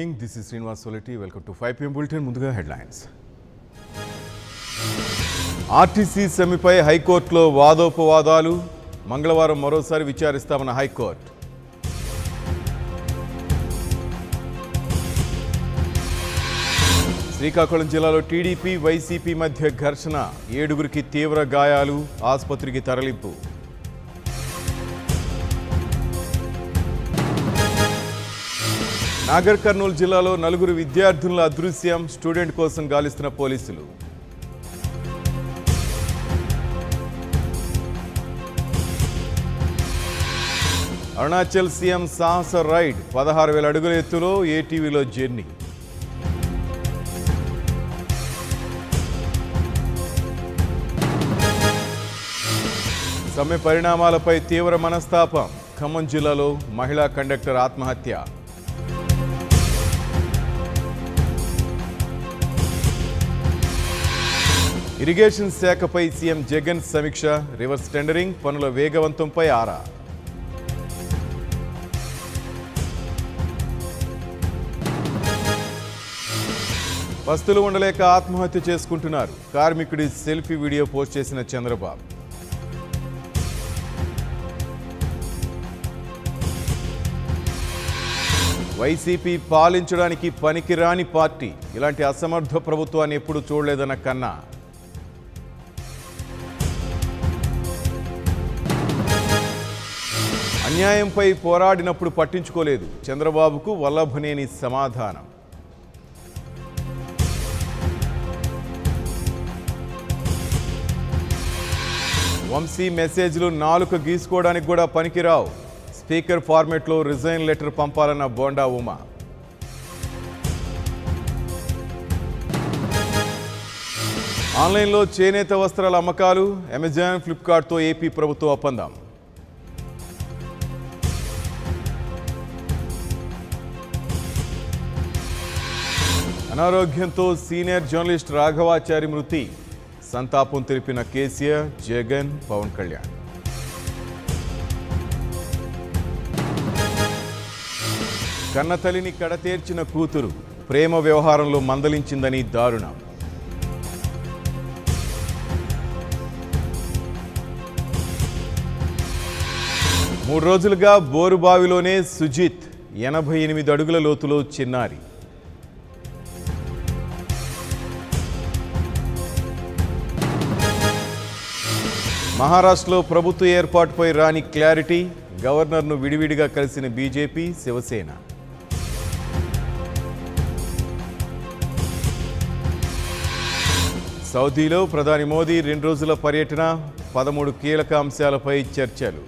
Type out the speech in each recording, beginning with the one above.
evening this is Srinivas Soleti welcome to five PM bulletin ముందుగా headlines RTC సమ్మెపై హైకోర్టులో వాదోపవాదాలు మంగళవారం మరోసారి విచారిస్తామన్న హైకోర్టు శ్రీకాకుళం జిల్లాలో టీడీపీ వైసీపీ మధ్య ఘర్షణ ఏడుగురికి తీవ్ర గాయాలు ఆసుపత్రికి తరలింపు నాగర్ కర్నూలు జిల్లాలో నలుగురు విద్యార్థుల అదృశ్యం స్టూడెంట్ కోసం గాలిస్తున్న పోలీసులు అరుణాచల్ సీఎం సాహస రైడ్ పదహారు వేల అడుగుల ఎత్తులో ఏటీవీలో జర్నీ సమ్మె పరిణామాలపై తీవ్ర మనస్తాపం ఖమ్మం జిల్లాలో మహిళా కండక్టర్ ఆత్మహత్య ఇరిగేషన్ శాఖపై సీఎం జగన్ సమీక్ష రివర్స్ టెండరింగ్ పనుల వేగవంతంపై ఆరా పస్తులు ఉండలేక ఆత్మహత్య చేసుకుంటున్నారు కార్మికుడి సెల్ఫీ వీడియో పోస్ట్ చేసిన చంద్రబాబు వైసీపీ పాలించడానికి పనికిరాని పార్టీ ఇలాంటి అసమర్థ ప్రభుత్వాన్ని ఎప్పుడు చూడలేదన్న కన్నా అన్యాయంపై పోరాడినప్పుడు పట్టించుకోలేదు చంద్రబాబుకు వల్లభనేని సమాధానం వంశీ మెసేజ్లు నాలుక గీసుకోవడానికి కూడా పనికిరావు స్పీకర్ ఫార్మెట్లో రిజైన్ లెటర్ పంపాలన్న బోండా ఉమా ఆన్లైన్లో చేనేత వస్త్రాల అమ్మకాలు అమెజాన్ ఫ్లిప్కార్ట్తో ఏపీ ప్రభుత్వ ఒప్పందం అనారోగ్యంతో సీనియర్ జర్నలిస్ట్ రాఘవాచారి మృతి సంతాపం తెలిపిన కేసీఆర్ జగన్ పవన్ కళ్యాణ్ కన్నతల్లిని కడతేర్చిన కూతురు ప్రేమ వ్యవహారంలో మందలించిందని దారుణం మూడు రోజులుగా బోరుబావిలోనే సుజిత్ ఎనభై ఎనిమిది అడుగుల లోతులో చిన్నారి మహారాష్ట్రలో ప్రభుత్వ ఏర్పాటుపై రాని క్లారిటీ గవర్నర్ను విడివిడిగా కలిసిన బీజేపీ శివసేన సౌదీలో ప్రధాని మోదీ రెండు రోజుల పర్యటన పదమూడు కీలక అంశాలపై చర్చలు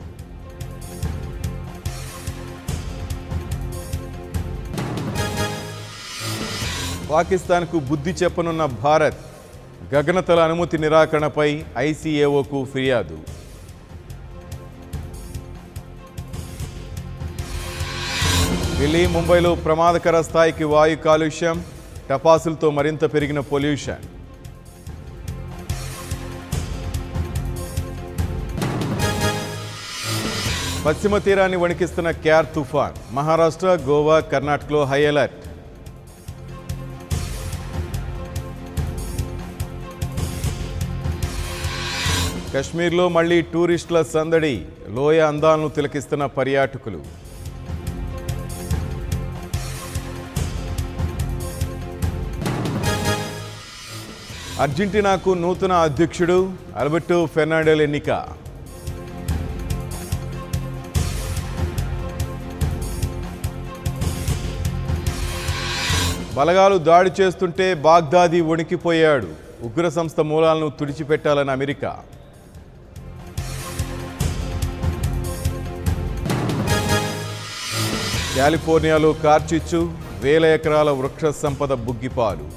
పాకిస్తాన్కు బుద్ధి చెప్పనున్న భారత్ గగనతల అనుమతి నిరాకరణపై ఐసీఏఓకు ఫిర్యాదు ఢిల్లీ ముంబైలో ప్రమాదకర స్థాయికి వాయు కాలుష్యం టపాసులతో మరింత పెరిగిన పొల్యూషన్ పశ్చిమ తీరాన్ని వణికిస్తున్న క్యార్ తుఫాన్ మహారాష్ట్ర గోవా కర్ణాటకలో హై అలర్ట్ కశ్మీర్లో మళ్లీ టూరిస్టుల సందడి లోయ అందాలను తిలకిస్తున్న పర్యాటకులు అర్జెంటీనాకు నూతన అధ్యక్షుడు అల్బర్టో ఫెర్నాండెల్ ఎన్నిక బలగాలు దాడి చేస్తుంటే బాగ్దాది వణికిపోయాడు ఉగ్ర సంస్థ మూలాలను తుడిచిపెట్టాలని అమెరికా కాలిఫోర్నియాలో కార్చిచ్చు వేల ఎకరాల వృక్ష సంపద బుగ్గిపాలు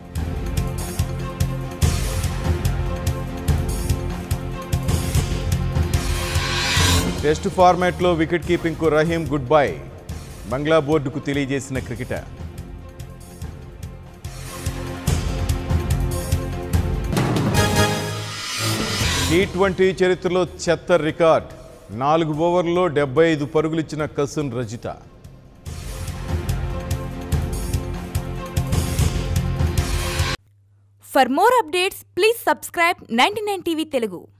టెస్ట్ ఫార్మాట్లో వికెట్ కీపింగ్కు రహీం గుడ్ బై బంగ్లా బోర్డుకు తెలియజేసిన క్రికెటర్ టీ ట్వంటీ చరిత్రలో చెత్త రికార్డ్ నాలుగు ఓవర్లలో డెబ్బై ఐదు పరుగులిచ్చిన Kasun Rajitha for more updates please subscribe ninety TV Telugu